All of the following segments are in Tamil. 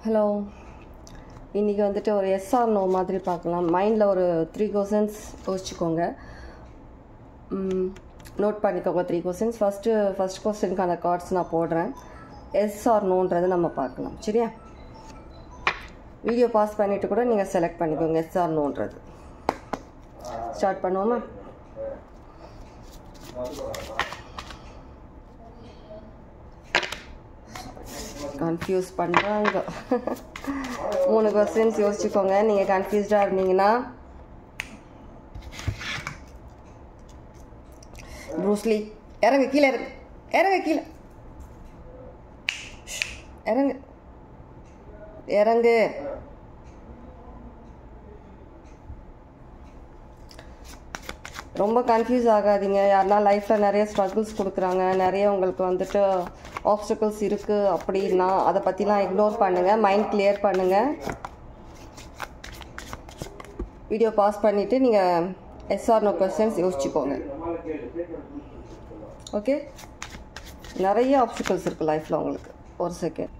ஹலோ இன்றைக்கி வந்துட்டு ஒரு எஸ்ஆர் நோ மாதிரி பார்க்கலாம் மைண்டில் ஒரு த்ரீ கொஷின்ஸ் யோசிச்சுக்கோங்க நோட் பண்ணிக்கோங்க த்ரீ கொஷின்ஸ் ஃபஸ்ட்டு ஃபஸ்ட் கொஸ்டினுக்கான கார்ட்ஸ் நான் போடுறேன் எஸ் ஆர் நோன்றதை நம்ம பார்க்கலாம் சரியா வீடியோ பாஸ் பண்ணிவிட்டு கூட நீங்கள் செலக்ட் பண்ணிக்கோங்க எஸ் ஆர் நோன்றது ஸ்டார்ட் பண்ணுவோமா கன்ஃபியூஸ் பண்ணுறாங்க மூணு கொஸ்டின்ஸ் யோசிச்சுக்கோங்க நீங்கள் கன்ஃபியூஸ்டாக இருந்தீங்கன்னா ப்ரூஸ்லி இறங்கு கீழே இறங்கு இறங்கு கீழே ஷ், இறங்கு இறங்கு ரொம்ப கன்ஃபியூஸ் ஆகாதீங்க யாருனா லைஃப்பில் நிறைய ஸ்ட்ரகிள்ஸ் கொடுக்குறாங்க நிறைய உங்களுக்கு வந்துட்டு ஆப்ஸ்டக்கிள்ஸ் இருக்குது அப்படின்னா அதை பற்றிலாம் இக்னோர் பண்ணுங்கள் மைண்ட் கிளியர் பண்ணுங்கள் வீடியோ பாஸ் பண்ணிவிட்டு நீங்கள் எஸ்ஆர் நோ கொஸ்டின்ஸ் யோசிச்சுக்கோங்க ஓகே நிறைய ஆப்ஸ்டிகல்ஸ் இருக்குது லைஃப்பில் உங்களுக்கு ஒரு செகண்ட்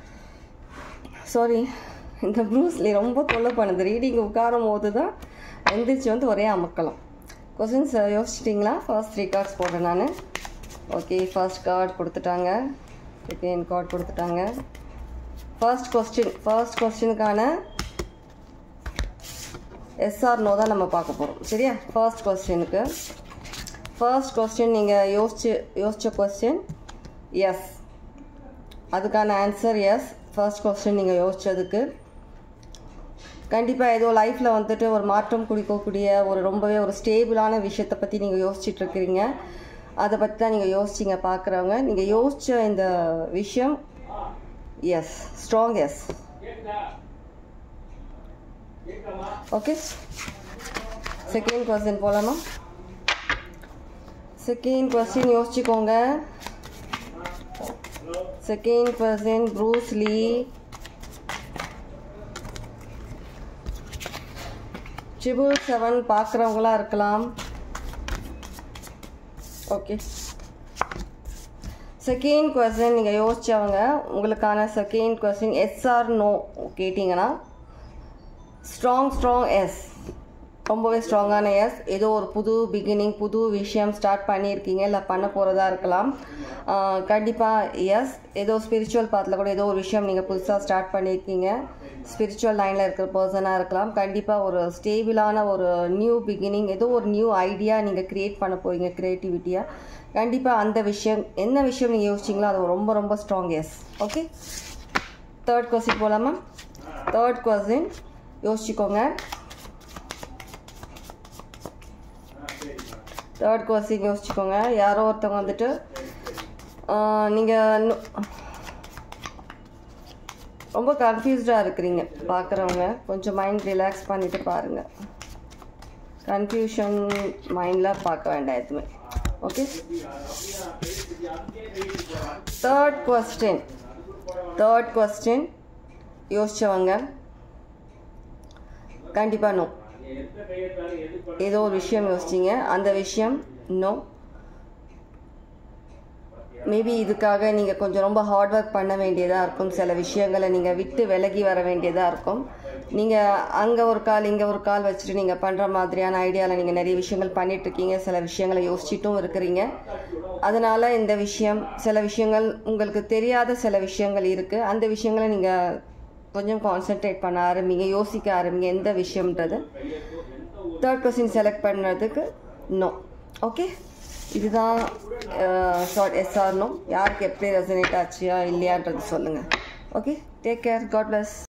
சாரி இந்த ப்ரூஸ்லி ரொம்ப தொல்லை பண்ணுது ரீடிங் உட்காரும் போது தான் எந்திரிச்சு வந்து ஒரே அமக்கலாம் கொஸ்டின்ஸ் யோசிச்சிட்டிங்களா ஃபர்ஸ்ட் த்ரீ கார்ட்ஸ் போடுறேன் நான் ஓகே ஃபர்ஸ்ட் கார்டு கொடுத்துட்டாங்க செகண்ட் கார்டு கொடுத்துட்டாங்க ஃபர்ஸ்ட் கொஸ்டின் ஃபர்ஸ்ட் கொஸ்டினுக்கான எஸ்ஆர் நோ தான் நம்ம பார்க்க போகிறோம் சரியா ஃபர்ஸ்ட் கொஸ்டினுக்கு ஃபர்ஸ்ட் கொஸ்டின் நீங்கள் யோசிச்சு யோசித்த கொஸ்டின் எஸ் அதுக்கான ஆன்சர் எஸ் ஃபர்ஸ்ட் கொஸ்டின் நீங்கள் யோசித்ததுக்கு கண்டிப்பாக ஏதோ லைஃப்பில் வந்துட்டு ஒரு மாற்றம் குடிக்கக்கூடிய ஒரு ரொம்பவே ஒரு ஸ்டேபிளான விஷயத்தை பற்றி நீங்கள் யோசிச்சுட்டு இருக்கிறீங்க அதை பற்றி தான் நீங்கள் யோசிச்சிங்க பார்க்குறவங்க நீங்கள் யோசித்த இந்த விஷயம் yes strong yes okay second question போகலாமா செகண்ட் கொஸ்டின் யோசிச்சுக்கோங்க second question Bruce Lee triple seven பார்க்குறவங்களா இருக்கலாம் ஓகே செகண்ட் கொஸ்டின் நீங்கள் யோசிச்சவங்க உங்களுக்கான செகண்ட் கொஸ்டின் எஸ்ஆர் நோ கேட்டிங்கன்னா ஸ்ட்ராங் ஸ்ட்ராங் எஸ் ரொம்பவே ஸ்ட்ராங்கான எஸ் ஏதோ ஒரு புது பிகினிங் புது விஷயம் ஸ்டார்ட் பண்ணியிருக்கீங்க இல்லை பண்ண போகிறதா இருக்கலாம் கண்டிப்பாக எஸ் ஏதோ ஸ்பிரிச்சுவல் பாத்தில் கூட ஏதோ ஒரு விஷயம் நீங்கள் புதுசாக ஸ்டார்ட் பண்ணியிருக்கீங்க ஸ்பிரிச்சுவல் லைனில் இருக்கிற பர்சனாக இருக்கலாம் கண்டிப்பாக ஒரு ஸ்டேபிளான ஒரு நியூ பிகினிங் ஏதோ ஒரு நியூ ஐடியா நீங்கள் க்ரியேட் பண்ண போகிறீங்க க்ரியேட்டிவிட்டியாக கண்டிப்பாக அந்த விஷயம் என்ன விஷயம் நீங்கள் யோசிச்சிங்களோ அது ரொம்ப ரொம்ப strong yes okay third question போகலாமா தேர்ட் கொஸ்டின் யோசிச்சுக்கோங்க தேர்ட் கொஸ்டின் யோசிச்சுக்கோங்க யாரோ ஒருத்தவங்க வந்துட்டு நீங்கள் ரொம்ப கன்ஃபியூஸ்டாக இருக்கிறீங்க பார்க்குறவங்க கொஞ்சம் மைண்ட் ரிலாக்ஸ் பண்ணிவிட்டு பாருங்கள் கன்ஃபியூஷன் மைண்டில் பார்க்க வேண்டாம் எதுவுமே okay third question third question யோசிச்சவங்க கண்டிப்பாக நோ ஏதோ ஒரு விஷயம் யோசிச்சிங்க அந்த விஷயம் நோ மேபி இதுக்காக நீங்கள் கொஞ்சம் ரொம்ப ஹார்ட் ஒர்க் பண்ண வேண்டியதாக இருக்கும் சில விஷயங்களை நீங்கள் விட்டு விலகி வர வேண்டியதாக இருக்கும் நீங்கள் அங்கே ஒரு கால் இங்கே ஒரு கால் வச்சுட்டு நீங்கள் பண்ணுற மாதிரியான ஐடியாவில் நீங்கள் நிறைய விஷயங்கள் பண்ணிகிட்ருக்கீங்க சில விஷயங்களை யோசிச்சிட்டும் இருக்கிறீங்க அதனால் இந்த விஷயம் சில விஷயங்கள் உங்களுக்கு தெரியாத சில விஷயங்கள் இருக்குது அந்த விஷயங்களை நீங்கள் கொஞ்சம் கான்சென்ட்ரேட் பண்ண ஆரம்பிங்க யோசிக்க ஆரம்பிங்க எந்த விஷயம்ன்றது தேர்ட் கொஸ்டின் செலக்ட் பண்ணுறதுக்கு நோ ஓகே இதுதான் ஷார்ட் எஸ்ஆர் நோ யாருக்கு எப்படி ரெசனேட் ஆச்சியா இல்லையான்றது சொல்லுங்கள் okay take care god plus